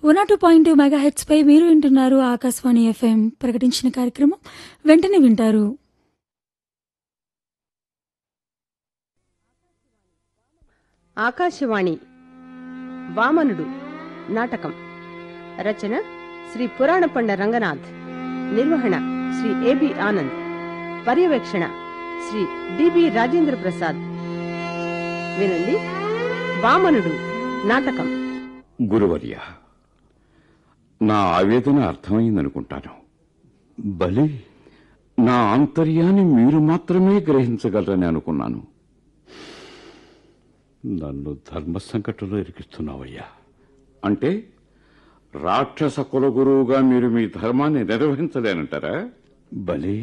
one two point two megahertz పై మీరు వింటున్నారు ఆకాశవాణి ఎఫ్ఎం ప్రకటించిన కార్యక్రమం వెంటనే వింటారు ఆకాశవాణి వామనుడు నాటకం రచన శ్రీ పురాణపండ రంగనాథ్ నిర్వహణ శ్రీ ఏబి ఆనంద్ పర్యవేక్షణ శ్రీ డిబి రాజేంద్ర ప్రసాద్ వినండి వామనుడు నాటకం గురువర్య నా ఆవేదన అర్థమైందనుకుంటాను బలి నా ఆంతర్యాన్ని మీరు మాత్రమే గ్రహించగలరని అనుకున్నాను నన్ను ధర్మ సంకటంలో ఇరికిస్తున్నావయ్యా అంటే రాక్షస కులగురువుగా మీరు మీ ధర్మాన్ని నిర్వహించలేనంటారా బలి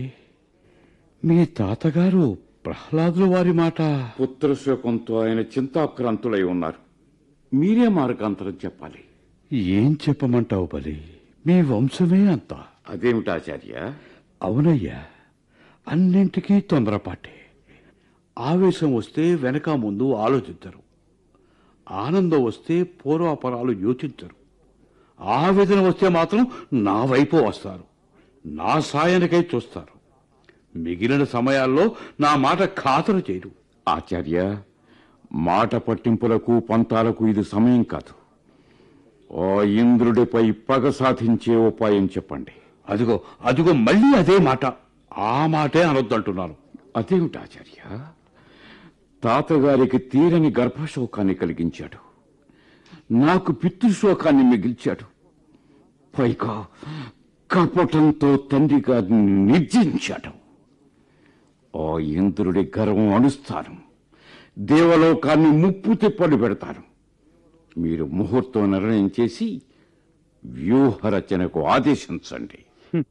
మీ తాతగారు ప్రహ్లాదుల వారి మాట పుత్రశోకంతో ఆయన చింతాక్రాంతులై ఉన్నారు మీరే మార్గాంతరం చెప్పాలి ఏం చెప్పమంటావు బలి మీ వంశమే అంత అదేమిటాచార్య అవునయ్యా అన్నింటికీ తొందరపాటే ఆవేశం వస్తే వెనక ముందు ఆలోచించరు ఆనందం వస్తే పూర్వాపరాలు యోచించరు ఆవేదన వస్తే మాత్రం నా వైపు వస్తారు నా సాయానికై చూస్తారు మిగిలిన సమయాల్లో నా మాట ఖాతరు చేయరు ఆచార్య మాట పట్టింపులకు పంతాలకు ఇది సమయం కాదు ఓ ఇంద్రుడిపై పగ సాధించే ఉపాయం చెప్పండి అదిగో అదిగో మళ్ళీ అదే మాట ఆ మాటే అనొద్దంటున్నాను అదేమిటి ఆచార్య తాతగారికి తీరని గర్భశోకాన్ని కలిగించాడు నాకు పితృశోకాన్ని మిగిల్చాడు పైగా కపటంతో తండ్రి గారిని నిర్జించాడు ఓ ఇంద్రుడి గర్వం అణుస్తాను దేవలోకాన్ని ముప్పు తిప్పలు పెడతాను మీరు ముహూర్తం నిర్ణయం చేసి వ్యూహరచనకు ఆదేశించండి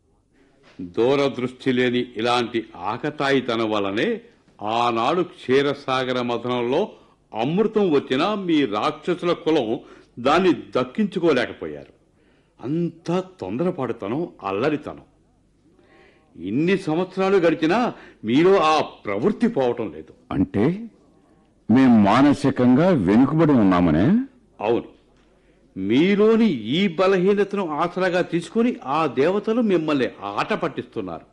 దూరదృష్టి లేని ఇలాంటి ఆకతాయితనం వల్లనే ఆనాడు క్షీరసాగర మథనంలో అమృతం వచ్చినా మీ రాక్షసుల కులం దాన్ని దక్కించుకోలేకపోయారు అంతా తొందరపాటుతనం అల్లరితనం ఇన్ని సంవత్సరాలు గడిచినా మీలో ఆ ప్రవృత్తి పోవటం లేదు అంటే మేం మానసికంగా వెనుకబడి ఉన్నామనే అవును మీలోని ఈ బలహీనతను ఆసరాగా తీసుకుని ఆ దేవతలు మిమ్మల్ని ఆట పట్టిస్తున్నారు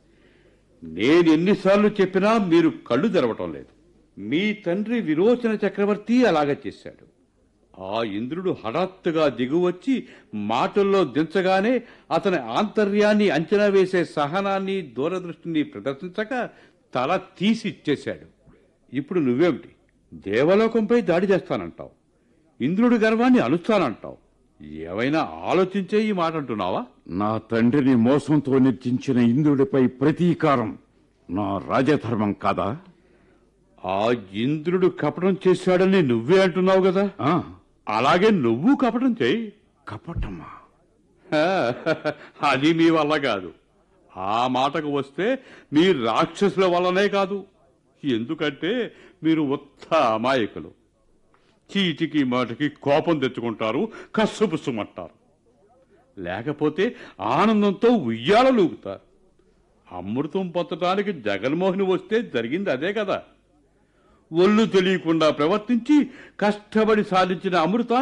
నేను ఎన్నిసార్లు చెప్పినా మీరు కళ్ళు తెరవటం లేదు మీ తండ్రి విరోచన చక్రవర్తి అలాగే చేశాడు ఆ ఇంద్రుడు హఠాత్తుగా దిగువచ్చి మాటల్లో దించగానే అతని ఆంతర్యాన్ని అంచనా వేసే సహనాన్ని దూరదృష్టిని ప్రదర్శించక తల తీసి ఇచ్చేశాడు ఇప్పుడు నువ్వేమిటి దేవలోకంపై దాడి చేస్తానంటావు ఇంద్రుడి గర్వాన్ని అలుస్తానంటావు ఏమైనా ఆలోచించే ఈ మాట అంటున్నావా నా తండ్రిని మోసంతో నిర్జించిన ఇంద్రుడిపై ప్రతీకారం నా రాజధర్మం కాదా ఆ ఇంద్రుడు కపటం చేశాడని నువ్వే అంటున్నావు కదా ఆ, అలాగే నువ్వు కపటం చేయి కపటమా అది మీ వల్ల కాదు ఆ మాటకు వస్తే మీ రాక్షసుల వల్లనే కాదు ఎందుకంటే మీరు ఉత్త అమాయకులు చీటికి మాటకి కోపం తెచ్చుకుంటారు కస్సుపుస్సుమంటారు లేకపోతే ఆనందంతో ఉయ్యాలలూగుతారు అమృతం పొందటానికి జగన్మోహన్ వస్తే జరిగింది అదే కదా ఒళ్ళు తెలియకుండా ప్రవర్తించి కష్టపడి సాధించిన అమృతాన్ని